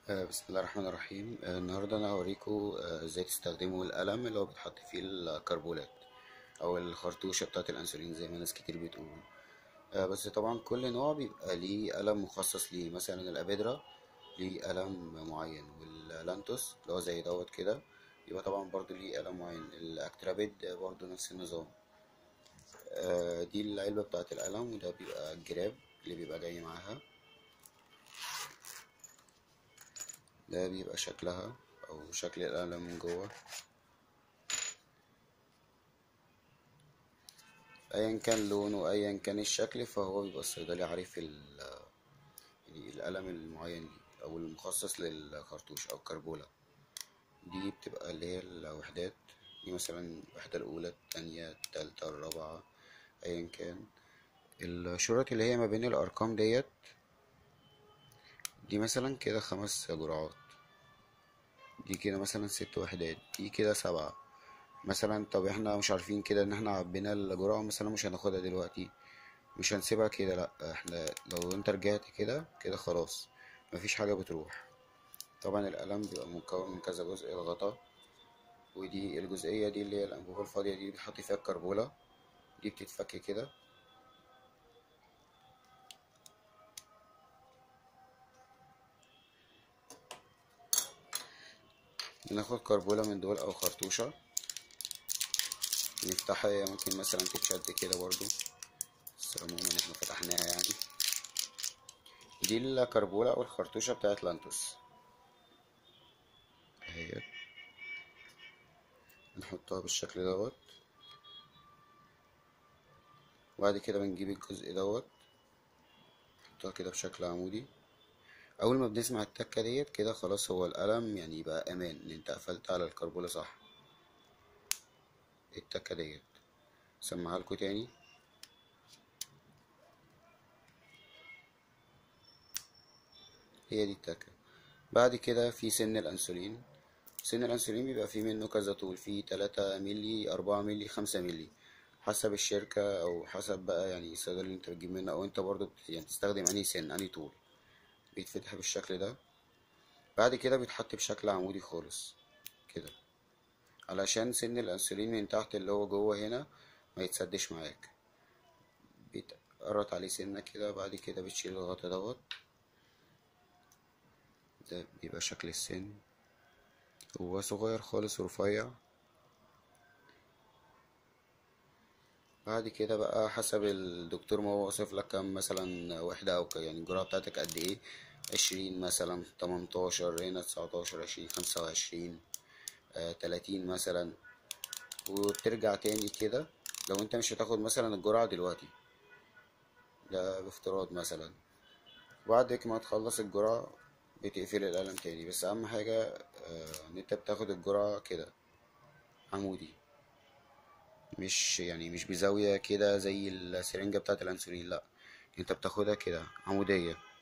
آه، بسم الله الرحمن الرحيم آه، النهارده انا هوريكم آه، ازاي تستخدموا القلم اللي هو بيتحط فيه الكربولات او الخرطوشه بتاعه الانسولين زي ما ناس كتير بتقول آه، بس طبعا كل نوع بيبقى ليه قلم مخصص ليه مثلا الابيدرا ليه قلم معين واللانتوس اللي هو زي دوت كده يبقى طبعا برضو ليه قلم معين الاكترابيد برضو نفس النظام آه، دي العلبه بتاعه القلم وده بيبقى الجراب اللي بيبقى جاي معاها ده بيبقى شكلها او شكل القلم من جوه ايا كان لونه ايا كان الشكل فهو بيبقى الصيدلي عارف ال يعني القلم المعين ليه او المخصص للخرطوش او الكربولة دي بتبقى اللي هي الوحدات دي مثلا الوحدة الأولى التانية التالتة الرابعة أيا كان الشرط اللي هي ما بين الأرقام ديت دي مثلا كده خمس جرعات دي كده مثلا ست وحدات دي كده سبعة مثلا طب احنا مش عارفين كده ان احنا عبينا الجرعة مثلا مش هناخدها دلوقتي مش هنسيبها كده لا احنا لو انت رجعت كده كده خلاص مفيش حاجة بتروح طبعا القلم بيبقى مكون من كذا جزء الغطا ودي الجزئية دي اللي هي الأنبوبة الفاضية دي بتحط فيها الكربولة دي بتتفك كده ناخد كربولة من دول أو خرطوشة نفتحها هي ممكن مثلا تتشد كده برضو بس عموما احنا فتحناها يعني دي الكربولة أو الخرطوشة بتاعت لانتوس اهي نحطها بالشكل دوت وبعد كده بنجيب الجزء دوت نحطها كده بشكل عمودي اول ما بنسمع التكه ديت كده خلاص هو القلم يعني يبقى امان ان انت قفلت على الكربوله صح التكه ديت سمعها لكم تاني هي دي التكه بعد كده في سن الانسولين سن الانسولين بيبقى فيه منه كذا طول فيه تلاتة ملي أربعة ملي خمسة ملي حسب الشركة أو حسب بقى يعني الصيدلي اللي انت بتجيب منه أو انت برضو بت- يعني تستخدم أنهي سن أنهي طول بيتفتح بالشكل ده بعد كده بيتحط بشكل عمودي خالص كده علشان سن الانسولين من تحت اللي هو جوه هنا ما يتسدش معاك بيتقرط عليه سنة كده بعد كده بتشيل الغطا دوت ده بيبقى شكل السن هو صغير خالص ورفيع بعد كده بقى حسب الدكتور ما هو وصف لك كام مثلا وحدة أو ك- يعني الجرعة بتاعتك قد ايه عشرين مثلا تمنتاشر هنا تسعتاشر عشرين خمسة وعشرين آه، تلاتين مثلا وترجع تاني كده لو انت مش هتاخد مثلا الجرعة دلوقتي ده بافتراض مثلا بعد ما تخلص الجرعة بتقفل القلم تاني بس أهم حاجة آه، إن أنت بتاخد الجرعة كده عمودي مش يعني مش بزاوية كده زي السرنجة بتاعة الأنسولين لأ أنت بتاخدها كده عمودية